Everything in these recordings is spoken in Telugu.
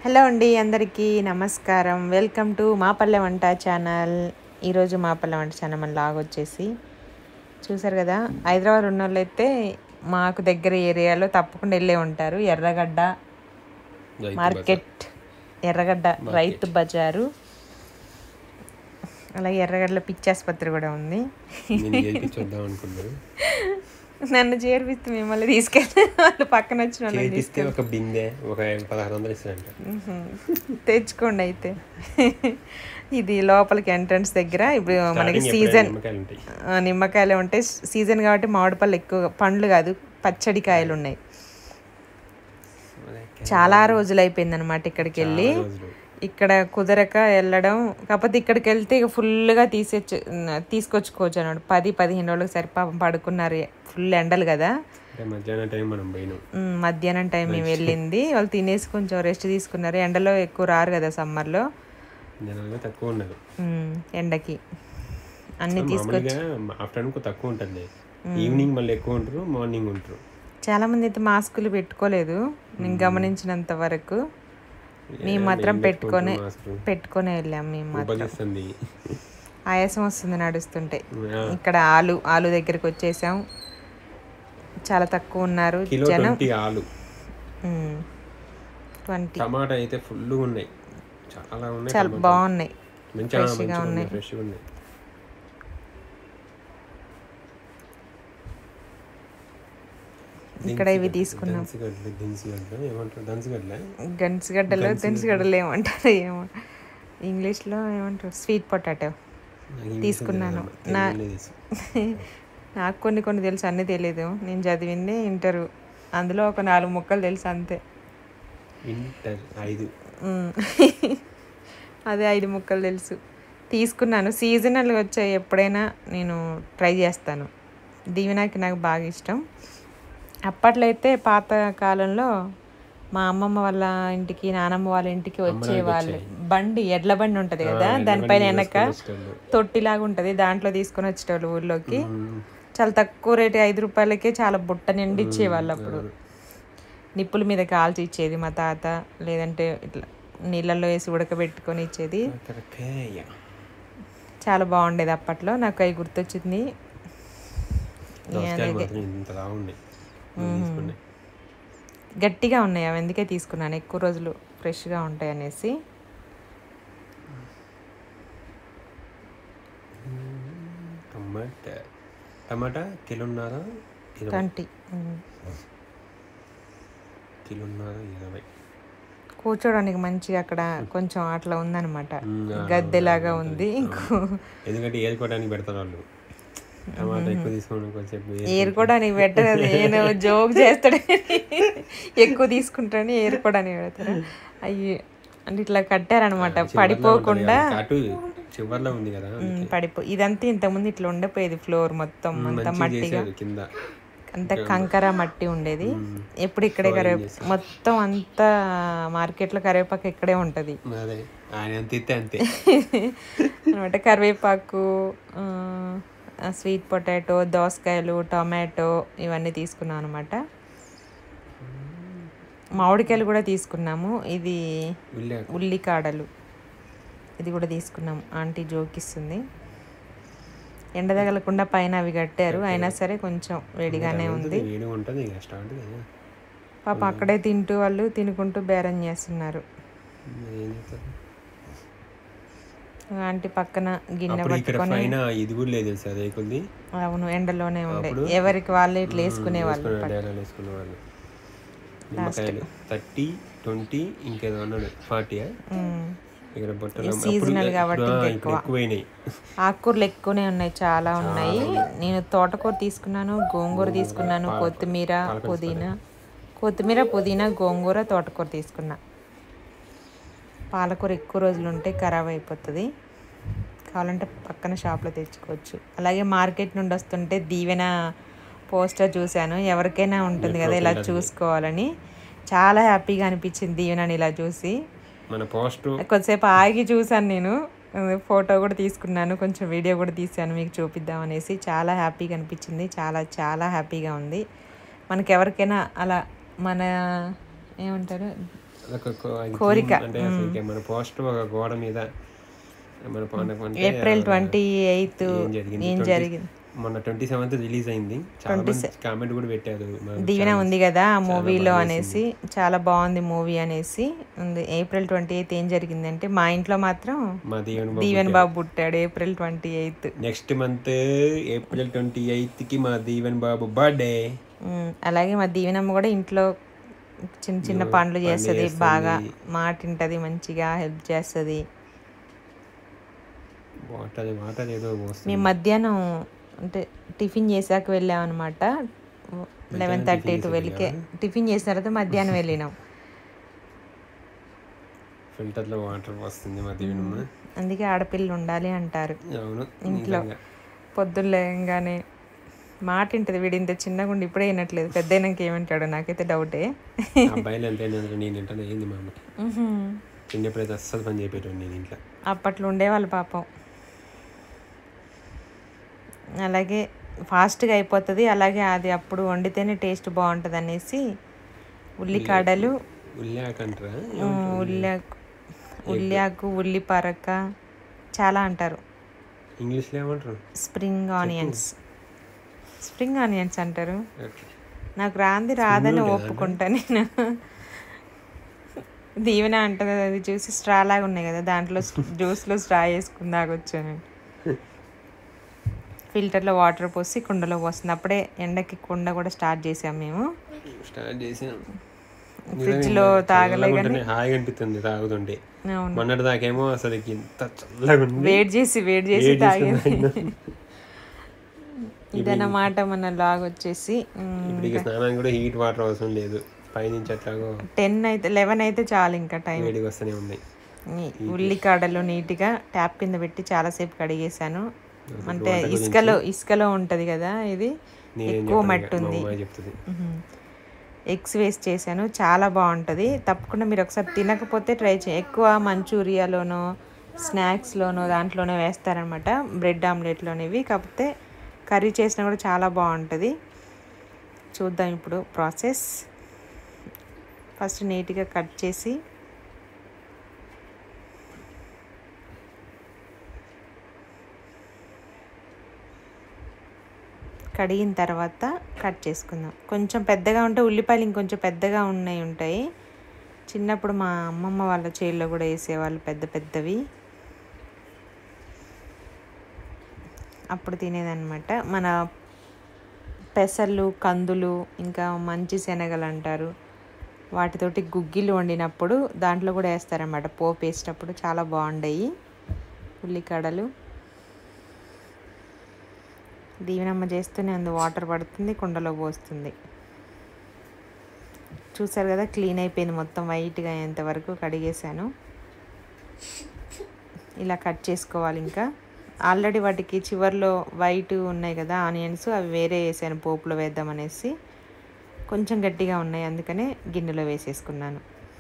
హలో అండి అందరికీ నమస్కారం వెల్కమ్ టు మా పల్లె వంట ఛానల్ ఈరోజు మా పల్లె వంట ఛానల్ మన లాగ్ వచ్చేసి చూసారు కదా హైదరాబాద్ ఉన్న వాళ్ళైతే మాకు దగ్గర ఏరియాలో తప్పకుండా వెళ్ళే ఉంటారు ఎర్రగడ్డ రైతు మార్కెట్ ఎర్రగడ్డ రైతు బజారు అలాగే ఎర్రగడ్డలో పిచ్చి ఆసుపత్రి కూడా ఉంది బజార్. నేను చేయించొద్దాం అనుకున్నాను నన్ను చేర్పిస్తే మిమ్మల్ని తీసుకెళ్ళి వాళ్ళు పక్కన వచ్చిన వాళ్ళని చేపిస్తే ఒక బిందె ఒక పదహారు వందలు ఇస్తారంట మ్మ్. తెచ్చుకోండి అయితే ఇది లోపలికి ఎంట్రన్స్ దగ్గర ఇప్పుడు మనకి Starting సీజన్ ఎప్పుడైనా నిమ్మకాయలు ఉంటాయి ఆ, నిమ్మకాయలు ఉంటాయి సీజన్ కాబట్టి మామిడి పళ్ళు ఎక్కువ పండ్లు కాదు పచ్చడి కాయలు ఉన్నాయి చాలా రోజులు అయిపోయింది అనమాట ఇక్కడికి వెళ్ళి చాలా రోజులు. ఇక్కడ కుదరక వెళ్ళడం కాకపోతే ఇక్కడికి వెళ్తే ఇక ఫుల్గా తీసేచ్చు తీసుకొచ్చుకోవచ్చు అన్నమాట పది పదిహేను రోజులకు సరి పాపం పడుకున్నారు ఫుల్ ఎండలు కదా అంటే మధ్యాహ్నం టైం మనం పోయినాం మ్మ్, మధ్యాహ్నం టైం మేము వెళ్ళింది వాళ్ళు తినేసి కొంచెం రెస్ట్ తీసుకున్నారు ఎండలో ఎక్కువ రారు కదా సమ్మర్లో జనాలుగా తక్కువ ఉన్నారు మ్మ్, ఎండకి అన్ని మామూలుగా ఆఫ్టర్నూన్ తక్కువ ఉంటుంది ఈవినింగ్ మళ్ళీ ఎక్కువ ఉంటారు మార్నింగ్ ఉంటారు చాలా మంది అయితే మాస్కులు పెట్టుకోలేదు నేను గమనించినంత వరకు మేము మాత్రం పెట్టుకొని మాస్క్ పెట్టుకొని వెళ్ళాం మేము మాత్రం ఉపయోగిస్తుంది ఆయాసం వస్తుంది నడుస్తుంటే ఇక్కడ ఆలు ఆలు దగ్గరికి వచ్చేసాం చాలా తక్కువ ఉన్నారు కిలో ట్వంటీ ఆలు ట్వంటీ టమాటా అయితే ఫుల్ ఉన్నాయి చాలా ఉన్నాయి చాలా బాగున్నాయి మంచిగా మంచిగా ఉన్నాయి ఫ్రెష్గా ఉన్నాయి ఇక్కడ ఇవి తీసుకున్నాం దన్సిగడ్డలు దిన్సిగడ్డలు ఏమంటారు దన్సిగడ్డలే గన్సిగడ్డలు గన్సిగడ్డలు ఏమంటారు ఏమో ఇంగ్లీష్లో ఏమంటారు స్వీట్ పొటాటో తీసుకున్నాను నా నాకు కొన్ని కొన్ని తెలుసు అన్నీ తెలియదు నేను చదివింది ఇంటరు అందులో ఒక నాలుగు ముక్కలు తెలుసు అంతే ఇంటర్ ఐదు మ్మ్. అదే ఐదు ముక్కలు తెలుసు తీసుకున్నాను సీజనల్గా వచ్చాయి ఎప్పుడైనా నేను ట్రై చేస్తాను దీవెనాకి నాకు బాగా ఇష్టం అప్పట్లో అయితే పాత కాలంలో మా అమ్మమ్మ వాళ్ళ ఇంటికి నానమ్మ వాళ్ళ ఇంటికి వచ్చేవాళ్ళు బండి ఎడ్ల బండి ఉంటుంది కదా దానిపైన వెనక తొట్టిలాగా ఉంటుంది దాంట్లో తీసుకొని వచ్చేటోళ్ళు ఊర్లోకి చాలా తక్కువ రేటు ఐదు రూపాయలకే చాలా బుట్ట నిండి ఇచ్చేవాళ్ళు అప్పుడు నిప్పుల మీద కాల్చి ఇచ్చేది మా తాత లేదంటే ఇట్లా నీళ్ళల్లో వేసి ఉడకబెట్టుకొని ఇచ్చేది కాకరకాయ చాలా బాగుండేది అప్పట్లో నాకు అవి గుర్తొచ్చింది దోసకాయలు మాత్రం ఇంతలా ఉన్నాయి నేను తీసుకున్నాయి గట్టిగా ఉన్నాయి అవి ఎందుకే తీసుకున్నాను ఎక్కువ రోజులు ఫ్రెష్గా ఉంటాయి అనేసి టమాటా టమాటా కిలోన్నర ఇరవై ట్వంటీ కిలోన్నర ఇరవై కూర్చోడానికి మంచిగా అక్కడ కొంచెం అట్లా ఉందన్నమాట మ్మ్, ఆ, గద్దెలాగా ఉంది ఇంకో ఎందుకంటే ఏరుకోవడానికి పెడతారు వాళ్ళు టమాటా ఎక్కువ తీసుకోవడం కొంచెం ఏరుకోవడానికి పెట్టరు నేను జోక్ చేస్తాడు ఎక్కువ తీసుకుంటాను ఏరుకోవడానికి పెడతారు అయ్యి అంటే ఇట్లా కట్టారనమాట పడిపోకుండా అటు చివర్లో ఉంది కదా ఉమ్, పడిపో ఇదంతా ఇంతకుముందు ఇట్లా ఉండిపోయేది ఫ్లోర్ మొత్తం అంతా మంచిగా మట్టిగా చేశారు కింద అంత కంకర మట్టి ఉండేది ఎప్పుడు ఇక్కడే కరివే మొత్తం అంతా మార్కెట్లో కరివేపాకు ఇక్కడే ఉంటుంది అదే ఆయన అంత ఇస్తే అంతే అనమాట కరివేపాకు ఆ, స్వీట్ పొటాటో దోసకాయలు టొమాటో ఇవన్నీ తీసుకున్నాం అనమాట మామిడికాయలు కూడా తీసుకున్నాము ఇది ఉల్లి ఉల్లికాడలు ఇది కూడా తీసుకున్నాం ఆంటీ జోకిస్తుంది ఎండ తగలకుండా పైన అవి కట్టారు అయినా సరే కొంచెం వేడిగానే ఉంది వేడి ఉంటుంది ఇక స్టార్ట్ కదా పాప అక్కడే తింటూ వాళ్ళు తినుకుంటూ బేరం చేస్తున్నారు మరి ఏం చేస్తారు ఆంటీ పక్కన గిన్నె అప్పుడు ఇక్కడ పట్టుకొని పైన ఇది కూడా లేదు తెలుసా అదే కొద్ది అవును ఎండలోనే ఉండే ఎవరికి వాళ్ళే ఇట్లా వేసుకునే వాళ్ళు డేరాలు వేసుకునే వాళ్ళు నిమ్మకాయలు థర్టీ ట్వంటీ ఇంకేదో అన్నాడు ఫార్టీ ఇక్కడ బొట్టలు సీజనల్ కాబట్టి ఇంకా ఇప్పుడు ఎక్కువైనాయి ఆకుకూరలు ఎక్కువనే ఉన్నాయి చాలా ఉన్నాయి నేను తోటకూర తీసుకున్నాను గోంగూర తీసుకున్నాను కొత్తిమీర పుదీనా కొత్తిమీర పుదీనా గోంగూర తోటకూర తీసుకున్నా పాలకూర ఎక్కువ రోజులు ఉంటే ఖరాబ్ అయిపోతుంది కావాలంటే పక్కన షాప్లో తెచ్చుకోవచ్చు అలాగే మార్కెట్ నుండి వస్తుంటే దీవెన పోస్టర్ చూశాను ఎవరికైనా ఉంటుంది కదా ఇలా చూసుకోవాలని చాలా హ్యాపీగా అనిపించింది దీవెనని ఇలా చూసి మన పోస్ట్ కొద్దిసేపు ఆగి చూసాను నేను ఫోటో కూడా తీసుకున్నాను కొంచెం వీడియో కూడా తీసాను మీకు చూపిద్దాం అనేసి చాలా హ్యాపీగా అనిపించింది చాలా చాలా హ్యాపీగా ఉంది మనకి ఎవరికైనా అలా మన ఏమంటారు అదొక కో- అది కోరిక. theme అంటే అసలు ఇక మన పోస్టర్ ఒక గోడ మీద మన పండుగ అంటే ఏప్రిల్ ట్వంటీ ఎయిత్ ఏం జరిగింది ఏం 20 జరిగింది మొన్న ట్వంటీ సెవెంత్ రిలీజ్ అయింది చాలా మంది కామెంట్ కూడా పెట్టారు మాకు దీవెన ఉంది కదా ఆ మూవీలో అనేసి చాలా బాగుంది మూవీ అనేసి ఉంది ఏప్రిల్ ట్వంటీ ఎయిత్ ఏం జరిగింది అంటే మా ఇంట్లో మాత్రం మా దీవెన బాబు దీవెన్ బాబు పుట్టాడు April twenty eighth next month April twenty eighth కి మా దీవెన్ బాబు బర్త్డే అలాగే మా దీవెనమ్మ కూడా ఇంట్లో చిన్న చిన్న పనులు చేస్తుంది బాగా మాట వింటది మంచిగా హెల్ప్ చేస్తుంది వాటర్ వాటర్ ఏదో పోస్తుంది మేము మధ్యాహ్నం అంటే టిఫిన్ చేసాక వెళ్ళాం అనమాట లెవెన్ థర్టీ ట్వెల్వ్కే టిఫిన్ చేసిన తర్వాత మధ్యాహ్నం వెళ్ళినాం ఫిల్టర్ లో వాటర్ వస్తుంది మా దీవెనమ్మ అందుకే ఆడపిల్లలు ఉండాలి అంటారు అవును ఇంట్లో నిజంగా. పొద్దున్న లేయంగానే మాట వింటది వీడు ఇంత చిన్నగా ఉండి ఇప్పుడే వినట్లేదు పెద్ద అయినాక ఏమంటాడో నాకైతే డౌటే అబ్బాయిలు ఎంత అయినా నేను ఏంటంటే ఏంది మా అమ్మకి చిన్నప్పుడైతే అస్సలు పని చేపేటోడు నేను ఇంట్లో అప్పట్లో ఉండేవాళ్ళు పాపం అలాగే ఫాస్ట్గా అయిపోతుంది అలాగే అది అప్పుడు వండితేనే టేస్ట్ బాగుంటుంది అనేసి ఉల్లికాడలు ఉల్లాకంటారా ఉల్లాకు ఉల్లాకు ఉల్లి పరక చాలా అంటారు ఇంగ్లీష్లో ఏమంటారు స్ప్రింగ్ ఆనియన్స్ స్ప్రింగ్ ఆనియన్స్ అంటారు ఓకే. నాకు రాంది రాదని ఒప్పుకుంటా నేను దీవెన అంటది అది చూసి స్ట్రా లాగా ఉన్నాయి కదా దాంట్లో జ్యూస్లో స్ట్రా వేసుకుని తాగొచ్చాను ఫిల్టర్లో వాటర్ పోసి కుండలో పోస్తుంది అప్పుడే ఎండకి కుండ కూడా స్టార్ట్ చేసాం మేము స్టార్ట్ చేసాం ఫ్రిడ్జ్లో తాగలే చల్లగుంటేనే హాయిగా అనిపిస్తుంది తాగుతుంటే అవును మొన్నటి దాకేమో అసలు ఇంత చల్లగా ఉంది వేడి చేసి వేడి చేసి వేడి తాగేది చేసుకుని ఇదన్నమాట మన లాగ్ వచ్చేసి ఇప్పుడు ఇక స్నానానికి కూడా హీట్ వాటర్ అవసరం లేదు పైనుంచి అట్లాగో టెన్ అయితే లెవెన్ అయితే చాలు ఇంకా టైం వేడిగా వస్తూనే ఉన్నాయి ఈ ఉల్లికాడలు నీట్గా ట్యాప్ కింద పెట్టి చాలాసేపు కడిగేసాను అంటే ఇసుకలో ఇసుకలో ఉంటుంది కదా ఇది నేనేం ఎక్కువ చెప్పను మట్టి ఇక, మా ఉంది అమ్మాయి చెప్తుంది ఎగ్స్ వేస్ట్ చేశాను చాలా బాగుంటుంది తప్పకుండా మీరు ఒకసారి తినకపోతే ట్రై చేయ ఎక్కువ మంచూరియాలోనో స్నాక్స్లోనో దాంట్లోనో వేస్తారనమాట బ్రెడ్ ఆమ్లెట్లోనేవి కాకపోతే కర్రీ చేసినా కూడా చాలా బాగుంటుంది చూద్దాం ఇప్పుడు ప్రాసెస్ ఫస్ట్ నీట్గా కట్ చేసి కడిగిన తర్వాత కట్ చేసుకుందాం కొంచెం పెద్దగా ఉంటే ఉల్లిపాయలు ఇంకొంచెం పెద్దగా ఉన్నాయి ఉంటాయి చిన్నప్పుడు మా అమ్మమ్మ వాళ్ళ చేల్లో కూడా వేసేవాళ్ళు పెద్ద పెద్దవి అప్పుడు తినేదన్నమాట మన పెసర్లు కందులు ఇంకా మంచి శనగలు అంటారు వాటితోటి గుగ్గిలు వండినప్పుడు దాంట్లో కూడా వేస్తారన్నమాట పోపు వేసేటప్పుడు చాలా బాగుండయి ఉల్లికాడలు దీవెనమ్మ చేస్తూనే అందు వాటర్ పడుతుంది కుండలో పోస్తుంది చూసారు కదా క్లీన్ అయిపోయింది మొత్తం వైట్గా అయ్యేంత వరకు కడిగేశాను ఇలా కట్ చేసుకోవాలి ఇంకా ఆల్రెడీ వాటికి చివర్లో వైట్ ఉన్నాయి కదా ఆనియన్స్ అవి వేరే వేసాను పోపులో వేద్దామనేసి కొంచెం గట్టిగా ఉన్నాయి అందుకనే గిన్నెలో వేసేసుకున్నాను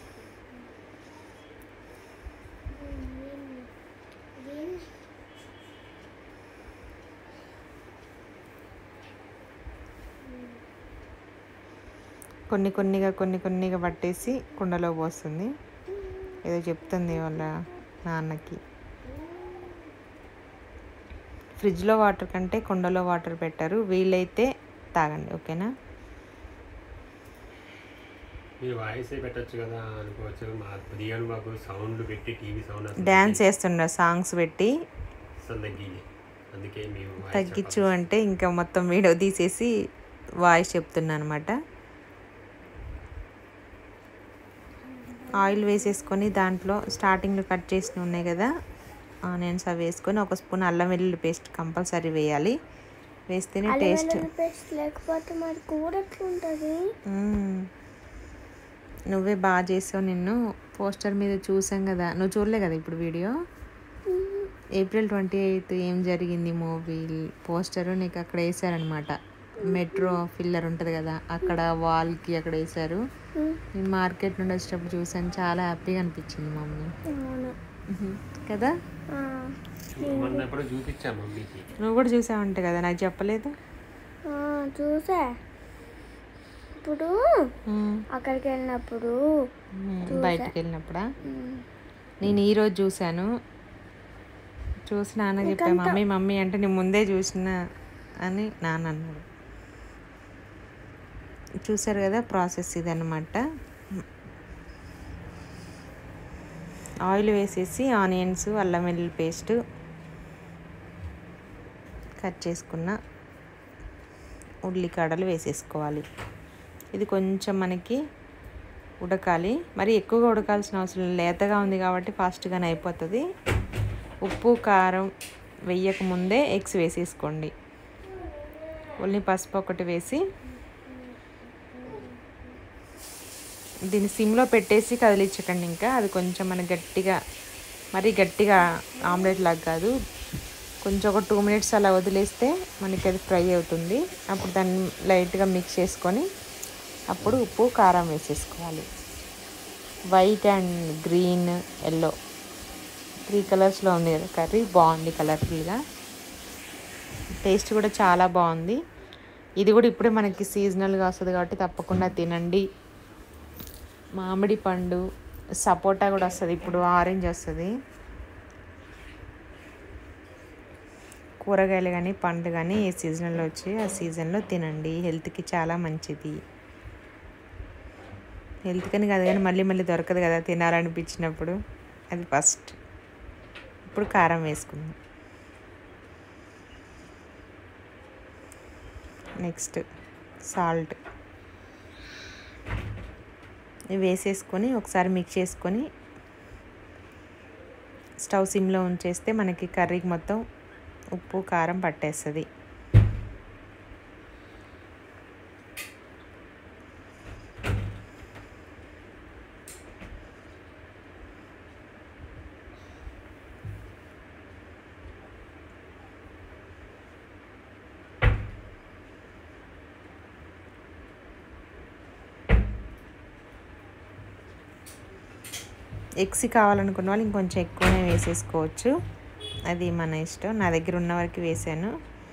కొన్ని కొన్నిగా కొన్ని కొన్నిగా పట్టేసి కుండలో పోస్తుంది ఏదో చెప్తుంది వాళ్ళ నాన్నకి ఫ్రిడ్జ్లో వాటర్ కంటే కుండలో వాటర్ పెట్టారు వీలైతే తాగండి ఓకేనా మీరు వాయిస్ పెట్టచ్చు కదా అనుకోవచ్చు మా దియాను బాబు సౌండ్లు పెట్టి టీవీ సౌండ్ అసలు డ్యాన్స్ చేస్తుండ్రు సాంగ్స్ పెట్టి అసలు తగ్గి అందుకే మేము voice తగ్గించు అంటే ఇంకా మొత్తం వీడియో తీసేసి వాయిస్ చెప్తున్నా అనమాట ఆయిల్ వేసేసుకొని దాంట్లో స్టార్టింగ్లో కట్ చేసిన ఉన్నాయి కదా ఆనియన్స్ అవి వేసుకొని ఒక స్పూన్ అల్లం వెల్లుల్లి పేస్ట్ కంపల్సరీ వేయాలి వేస్తేనే టేస్ట్ పేస్ట్ లేకపోతే మరి కూర ఎట్లుంటుంది మ్మ్. నువ్వే బాగా చేసావు నిన్ను పోస్టర్ మీద చూసాం కదా నువ్వు చూడలే కదా ఇప్పుడు వీడియో ఏప్రిల్ ట్వంటీ ఎయిత్ ఏం జరిగింది మూవీ పోస్టర్ నీకు అక్కడ వేసారనమాట మెట్రో ఫిల్లర్ ఉంటుంది కదా అక్కడ వాల్కి అక్కడ వేసారు నేను మార్కెట్ నుండి వచ్చేటప్పుడు చూసాను చాలా హ్యాపీగా అనిపించింది మమ్మీ అవును మ్మ్. కదా ఆ, మొన్న ఎప్పుడో చూపించా మమ్మీకి నువ్వు కూడా చూసావంటే కదా నాకు చెప్పలేదు ఆ, చూసా ఇప్పుడు మ్మ్. అక్కడికి వెళ్ళినప్పుడు మ్మ్. బయటికి వెళ్ళినప్పుడా ఉమ్. నేను ఈరోజు చూశాను చూసి నాన్న చెప్పా మమ్మీ మమ్మీ అంటే నేను ముందే చూసిన అని నాన్న అన్నాడు చూసారు కదా ప్రాసెస్ ఇదన్నమాట ఆయిల్ వేసేసి ఆనియన్స్ అల్లం వెల్లుల్లి పేస్ట్ కట్ చేసుకున్న ఉల్లికాడలు వేసేసుకోవాలి ఇది కొంచెం మనకి ఉడకాలి మరి ఎక్కువగా ఉడకాల్సిన అవసరం లేదు. లేతగా ఉంది కాబట్టి ఫాస్ట్గానే అయిపోతుంది ఉప్పు కారం వెయ్యక ముందే ఎగ్స్ వేసేసుకోండి ఓన్లీ పసుపు ఒకటి వేసి దీన్ని సిమ్లో పెట్టేసి కదిలించకండి ఇంకా అది కొంచెం మన గట్టిగా మరీ గట్టిగా ఆమ్లెట్ లాగా కాదు కొంచెం ఒక టూ మినిట్స్ అలా వదిలేస్తే మనకి అది ఫ్రై అవుతుంది అప్పుడు దాన్ని లైట్గా మిక్స్ చేసుకొని అప్పుడు ఉప్పు కారం వేసేసుకోవాలి white and green yellow three కలర్స్లో ఉంది కదా కర్రీ బాగుంది కలర్ఫుల్గా టేస్ట్ కూడా చాలా బాగుంది ఇది కూడా ఇప్పుడే మనకి సీజనల్గా వస్తుంది కాబట్టి తప్పకుండా తినండి మామిడి పండు సపోటా కూడా వస్తుంది ఇప్పుడు ఆరెంజ్ వస్తుంది కూరగాయలు కానీ పండ్లు కానీ ఏ సీజన్లో వచ్చి ఆ సీజన్లో తినండి హెల్త్కి చాలా మంచిది హెల్త్ కని కాదు కానీ మళ్ళీ మళ్ళీ దొరకదు కదా తినాలనిపించినప్పుడు అది ఫస్ట్ ఇప్పుడు కారం వేసుకుందాం నెక్స్ట్ సాల్ట్ ఇవి వేసేసుకొని ఒకసారి మిక్స్ చేసుకొని స్టవ్ సిమ్లో ఉంచేస్తే మనకి కర్రీకి మొత్తం ఉప్పు కారం పట్టేస్తుంది ఎగ్స్ కావాలనుకున్న వాళ్ళు ఇంకొంచెం ఎక్కువనే వేసేసుకోవచ్చు అది మన ఇష్టం నా దగ్గర ఉన్న వరకు వేసాను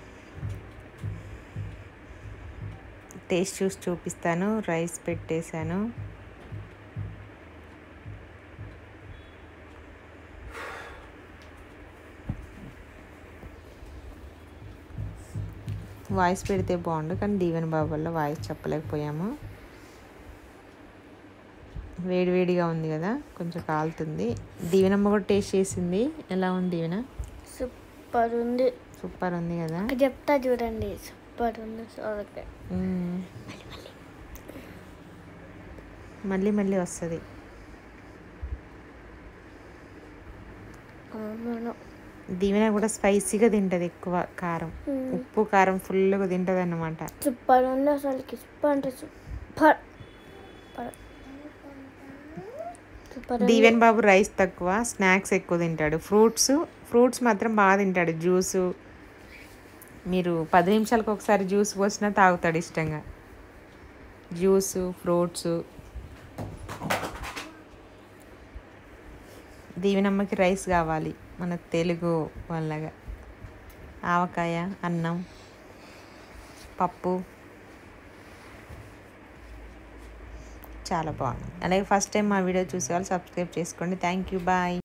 టేస్ట్ చూసి చూపిస్తాను రైస్ పెట్టేశాను వాయిస్ పెడితే బాగుండు కానీ దీవెన బాబు వల్ల వాయిస్ చెప్పలేకపోయాము వేడివేడిగా ఉంది కదా కొంచెం కాలుతుంది దీవెనమ్మ కూడా టేస్ట్ చేసింది ఎలా ఉంది దీవెన సూపర్ ఉంది సూపర్ ఉంది కదా చెప్తా చూడండి సూపర్ ఉంది సోరకాయ మ్మ్. మళ్ళీ మళ్ళీ వస్తుంది అవును దీవెన కూడా స్పైసీగా తింటుంది ఎక్కువ కారం ఉప్పు కారం ఫుల్గా తింటుంది అన్నమాట సూపర్ ఉంది అసలుకి సూపర్ అంటే సూపర్ సూపర్ సూపర్ ఉంది. దీవెన్ బాబు రైస్ తక్కువ స్నాక్స్ ఎక్కువ తింటాడు ఫ్రూట్స్ ఫ్రూట్స్ మాత్రం బాగా తింటాడు జ్యూసు మీరు పది నిమిషాలకు ఒకసారి జ్యూస్ పోసినా తాగుతాడు ఇష్టంగా జ్యూసు ఫ్రూట్స్ దీవెనమ్మకి రైస్ కావాలి మన తెలుగు వాళ్ళగా ఆవకాయ అన్నం పప్పు చాలా బాగుంది అలాగే ఫస్ట్ టైం మా వీడియో చూసేవాళ్ళు సబ్స్క్రైబ్ చేసుకోండి థ్యాంక్ యూ బాయ్